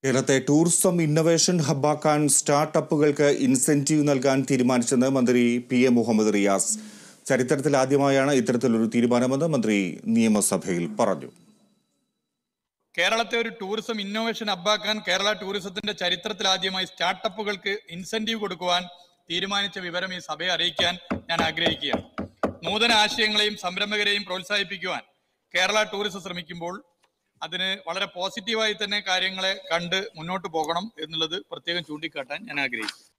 കേരളത്തെ tourism innovation ഹബ്ബാക്കാൻ സ്റ്റാർട്ടപ്പുകൾക്ക് ഇൻസെന്റീവ് നൽകാൻ തീരുമാനിച്ചെന്ന് മന്ത്രി പി എ മുഹമ്മദ് റിയാസ് ചരിത്രത്തിൽ ആദ്യമായാണ് ഇത്തരത്തിലൊരു തീരുമാനമെന്ന് മന്ത്രി നിയമസഭയിൽ പറഞ്ഞു കേരളത്തെ ഒരു ടൂറിസം ഇന്നോവേഷൻ ഹബ്ബാക്കാൻ കേരള ടൂറിസത്തിന്റെ ചരിത്രത്തിൽ ആദ്യമായി സ്റ്റാർട്ടപ്പുകൾക്ക് ഇൻസെന്റീവ് കൊടുക്കുവാൻ തീരുമാനിച്ച വിവരം ഈ സഭയെ അറിയിക്കാൻ ഞാൻ ആഗ്രഹിക്കുകയാണ് നൂതന ആശയങ്ങളെയും സംരംഭകരെയും പ്രോത്സാഹിപ്പിക്കുവാൻ കേരള ടൂറിസം ശ്രമിക്കുമ്പോൾ അതിന് വളരെ പോസിറ്റീവായി തന്നെ കാര്യങ്ങളെ കണ്ട് മുന്നോട്ട് പോകണം എന്നുള്ളത് പ്രത്യേകം ചൂണ്ടിക്കാട്ടാൻ ഞാൻ ആഗ്രഹിക്കുന്നു